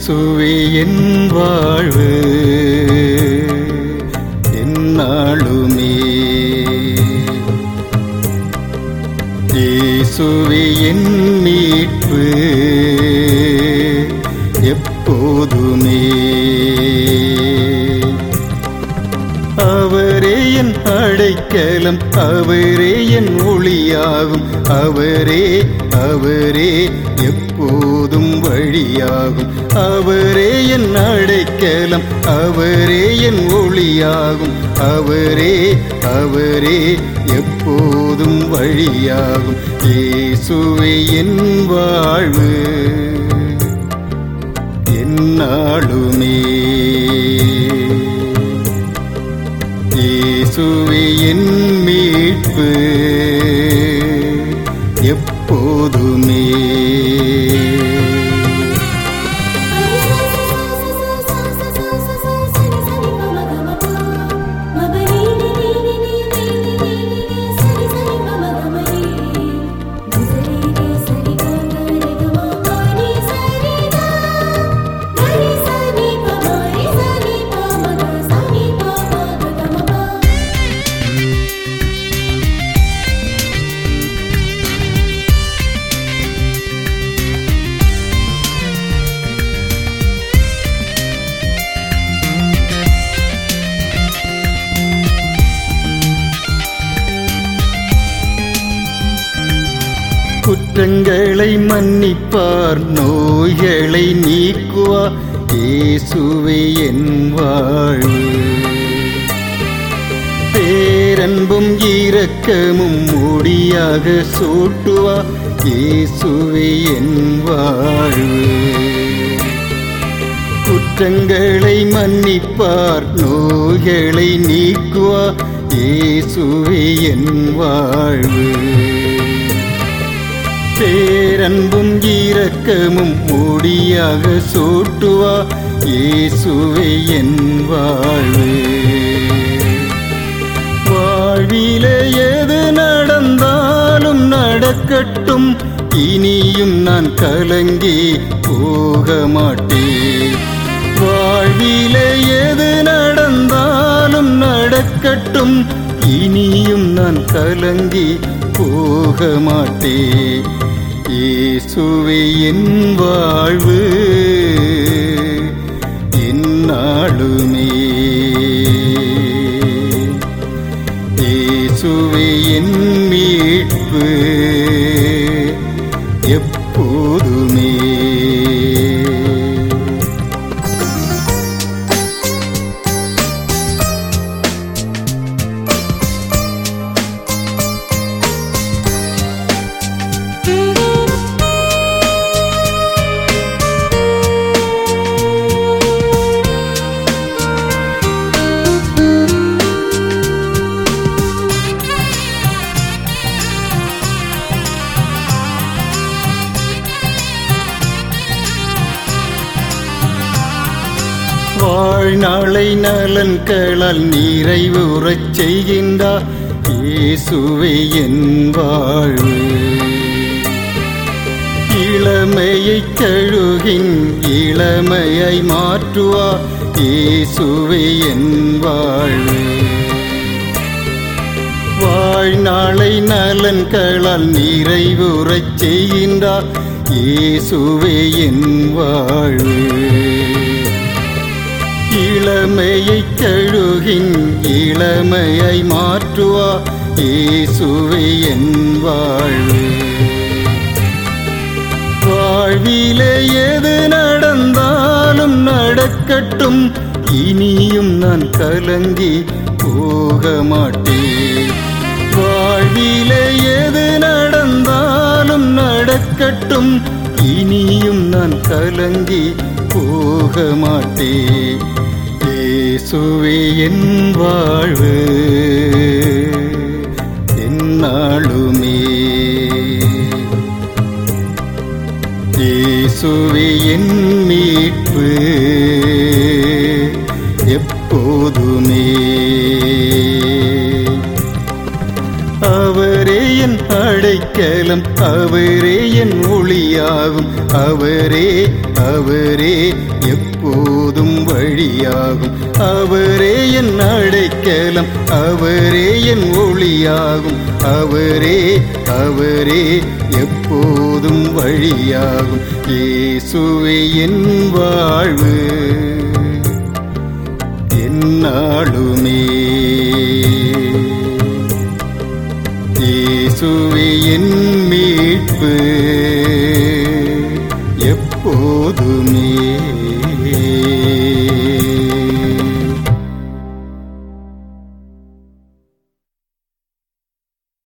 இயேசுவே என் வாழ்வு என்னாலுமே இயேசுவே என் மீட்பு எப்போதுமே அவரே என் அடைக்கலம் அவரே என் ஒளியாகும் அவரே அவரே எப்போதும் வழியாகும் அவரே என் அடைக்கலம் அவரே என் ஒளியாகும் அவரே அவரே எப்போதும் வழியாகும் இயேசுவே என் வாழ்வு என்னாலுமே இயேசுவே என் மீட்பு எப்போதுமே குற்றங்களை மன்னிப்பார் நோய்களை நீக்குவார் இயேசுவே என் வாழ்வு பேரன்பும் இரக்கமும் முடியாக சூட்டுவார் இயேசுவே என் வாழ்வு குற்றங்களை மன்னிப்பார் நோய்களை நீக்குவார் இயேசுவே என் வாழ்வு பேரன்பும் இரக்கமும் முடியாக சூட்டுவா இயேசுவே என் வாழ்வு வாழ்விலே எது நடந்தாலும் நடக்கட்டும் இனியும் நான் கலங்கி போக மாட்டேன் வாழ்விலே எது நடந்தாலும் நடக்கட்டும் இனியும் நான் கலங்கி போக மாட்டேன் இயேசுவே என் வாழ்வு என்னாலுமே இயேசுவே என் மீட்பு எப்போதுமே வாழ்நாளை நலன்களால் நிறைவுறச் செய்கின்றார் இயேசுவே என் வாழ்வு இளமையை கழுகின் இளமையை மாற்றுவார் இயேசுவே என் வாழ்வு வாழ்நாளை நலன்களால் நிறைவுறச் செய்கின்றார் இயேசுவே என் வாழ்வு இளமையை கழுகின் இளமையை மாற்றுவா இயேசுவே என் வாழ்வு வாழ்விலே எது நடந்தாலும் நடக்கட்டும் இனியும் நான் கலங்கி போக மாட்டேன் வாழ்விலே எது நடந்தாலும் நடக்கட்டும் இனியும் நான் கலங்கி போக மாட்டேன் இயேசுவே என் வாழ்வு என்னாலுமே இயேசுவே என் மீட்பு எப்போதுமே அவரே என் அடைக்கலம் அவரே என் ஒளியாகும் அவரே அவரே எப்போதும் வழியாகும் அவரே என் அடைக்கலம் அவரே என் ஒளியாகும் அவரே அவரே எப்போதும் வழியாகும் இயேசுவே என் வாழ்வு என்னாலுமே இயேசுவே என் மீட்பு